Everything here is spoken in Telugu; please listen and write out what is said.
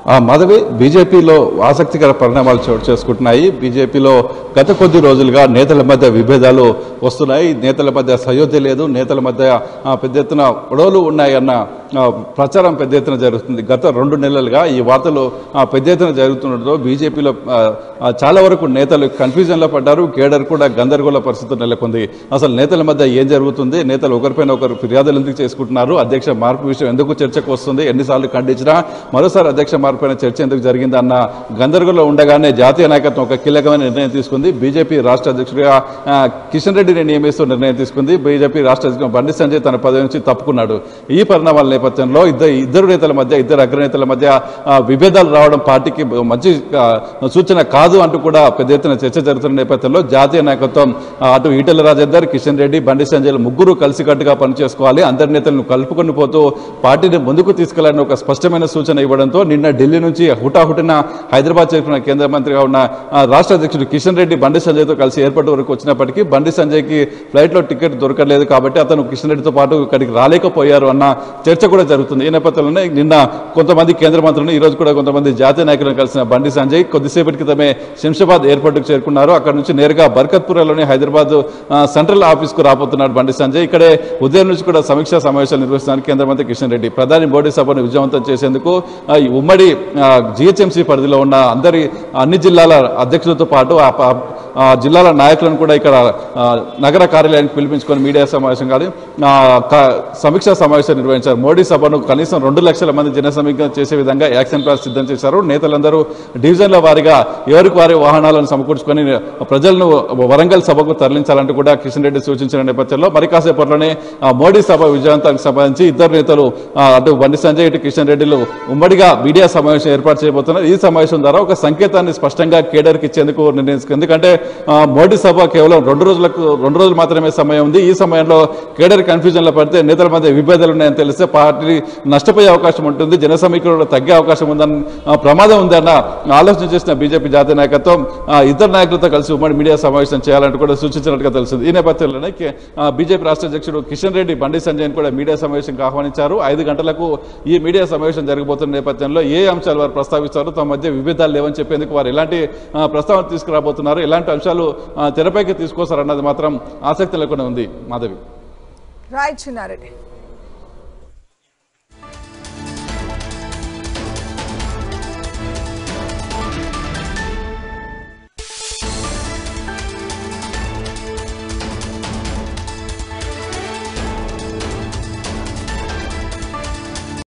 ఆ మాధవి బీజేపీలో ఆసక్తికర పరిణామాలు చోటు చేసుకుంటున్నాయి బీజేపీలో గత కొద్ది రోజులుగా నేతల మధ్య విభేదాలు వస్తున్నాయి నేతల మధ్య సయోధ్య లేదు నేతల మధ్య ఆ, పెద్ద ఎత్తున గొడవలు ఉన్నాయన్న ఆ, ప్రచారం పెద్ద ఎత్తున జరుగుతుంది గత రెండు నెలలుగా ఈ వార్తలు ఆ, పెద్ద ఎత్తున జరుగుతుండటంతో బీజేపీలో ఆ, ఆ, చాలా వరకు నేతలు కన్ఫ్యూజన్లో పడ్డారు కేడర్ కూడా గందరగోళ పరిస్థితి నెలకొంది అసలు నేతల మధ్య ఏం జరుగుతుంది నేతలు ఒకరిపైన ఒకరు ఫిర్యాదులు ఎందుకు చేసుకుంటున్నారు అధ్యక్ష మార్పు విషయం ఎందుకు చర్చకు వస్తుంది ఎన్నిసార్లు ఖండించినా మరోసారి అధ్యక్ష మార్పుపైన చర్చ ఎందుకు జరిగింది అన్న గందరగోళం ఉండగానే జాతీయ నాయకత్వం ఒక కీలకమైన నిర్ణయం తీసుకుంది బీజేపీ రాష్ట్ర అధ్యక్షుడిగా ఆ, కిషన్ రెడ్డిని నియమిస్తూ నిర్ణయం తీసుకుంది బీజేపీ రాష్ట్ర అధ్యక్షుడు బండి సంజయ్ తన పదవి నుంచి తప్పుకున్నాడు ఈ పరిణామాల నేపథ్యంలో ఇద్దరు ఇద్దరు నేతల మధ్య ఇద్దరు అగ్రనేతల మధ్య ఆ, విభేదాలు రావడం పార్టీకి మంచి ఆ, సూచన కాదు అంటూ కూడా పెద్ద ఎత్తున చర్చ జరుగుతున్న నేపథ్యంలో జాతీయ నాయకత్వం ఆ, అటు ఈటెల రాజేందర్ కిషన్ రెడ్డి బండి సంజయ్ ముగ్గురు కలిసికట్టుగా పనిచేసుకోవాలి అందరి నేతలను కలుపుకొని పోతూ పార్టీని ముందుకు తీసుకెళ్లాలని ఒక స్పష్టమైన సూచన ఇవ్వడంతో నిన్న ఢిల్లీ నుంచి హుటాహుటిన హైదరాబాద్ చేరుకున్న కేంద్ర మంత్రిగా ఉన్న ఆ, రాష్ట్ర అధ్యక్షుడు కిషన్ రెడ్డి బండి సంజయ్తో కలిసి ఎయిర్పోర్ట్ వరకు వచ్చినప్పటికీ బండి సంజయ్కి ఫ్లైట్లో టికెట్ దొరకలేదు కాబట్టి అతను కిషన్ రెడ్డితో పాటు ఇక్కడికి రాలేకపోయారు అన్న చర్చ కూడా జరుగుతుంది ఈ నేపథ్యంలోనే నిన్న కొంతమంది కేంద్ర మంత్రులను ఈ రోజు కూడా కొంతమంది జాతీయ నాయకులను కలిసిన బండి సంజయ్ కొద్దిసేపటి క్రితమే శంషాబాద్ ఎయిర్పోర్ట్కు చేరుకున్నారు అక్కడ నుంచి నేరుగా బర్కత్పురాలోని హైదరాబాద్ ఆ, సెంట్రల్ ఆఫీస్కు రాబోతున్నాడు బండి సంజయ్ ఇక్కడే ఉదయం నుంచి కూడా సమీక్షా సమావేశాలు నిర్వహిస్తున్నారు కేంద్ర మంత్రి కిషన్ రెడ్డి ప్రధాని మోడీ సభను విజయవంతం చేసేందుకు ఆ, ఈ ఉమ్మడి జిహెచ్ఎంసీ పరిధిలో ఉన్న అందరి అన్ని జిల్లాల అధ్యక్షులతో పాటు ఆ ప- ఆ జిల్లాల నాయకులను కూడా ఇక్కడ ఆ, నగర కార్యాలయానికి పిలిపించుకొని మీడియా సమావేశం కాదు ఆ, క- సమీక్షా సమావేశం నిర్వహించారు మోడీ సభను కనీసం రెండు లక్షల మంది జన సమీక్ష చేసే విధంగా యాక్షన్ ప్లాన్ సిద్ధం చేశారు నేతలందరూ డివిజన్ల వారీగా ఎవరికి వారి వాహనాలను సమకూర్చుకొని ప్రజలను వరంగల్ సభకు తరలించాలంటూ కూడా కిషన్ రెడ్డి సూచించిన నేపథ్యంలో మరి కాసేపట్లోనే ఆ, మోడీ సభ విజయవంతానికి సంబంధించి ఇద్దరు నేతలు ఆ, అటు బండి సంజయ్ ఇటు కిషన్ రెడ్డిలు ఉమ్మడిగా మీడియా సమావేశం ఏర్పాటు చేయబోతున్నారు ఈ సమావేశం ద్వారా ఒక సంకేతాన్ని స్పష్టంగా కేడర్కి ఇచ్చేందుకు నిర్ణయించుకుంది ఎందుకంటే ఆ, మోడీ సభ కేవలం రెండు రోజులకు రెండు రోజులు మాత్రమే సమయం ఉంది ఈ సమయంలో కేడర్ కన్ఫ్యూజన్ లో పడితే నేతల మధ్య విభేదాలు ఉన్నాయని తెలిస్తే పార్టీ నష్టపోయే అవకాశం ఉంటుంది జన సమీకరణ తగ్గే అవకాశం ఉందని ఆ, ప్రమాదం ఉందన్న ఆలోచన చేసిన బీజేపీ జాతీయ నాయకత్వం ఆ, ఇద్దరు నాయకులతో కలిసి ఉమ్మడి మీడియా సమావేశం చేయాలంటూ కూడా సూచించినట్టుగా తెలిసింది ఈ నేపథ్యంలోనే కే- ఆ, బీజేపీ రాష్ట్ర అధ్యక్షుడు కిషన్ రెడ్డి బండి సంజయ్ కూడా మీడియా సమావేశంకి ఆహ్వానించారు ఐదు గంటలకు ఈ మీడియా సమావేశం జరగబోతున్న నేపథ్యంలో ఏ అంశాలు వారు ప్రస్తావిస్తారో తమ మధ్య విభేదాలు లేవని చెప్పేందుకు వారు ఎలాంటి ఆ, ప్రస్తావన తీసుకురాబోతున్నారు ఎలాంటి అంశాలు ఆ, తెరపైకి తీసుకొస్తారన్నది మాత్రం ఆసక్తి లేకుండా ఉంది మాధవి రైట్ చిన్నారెడ్డి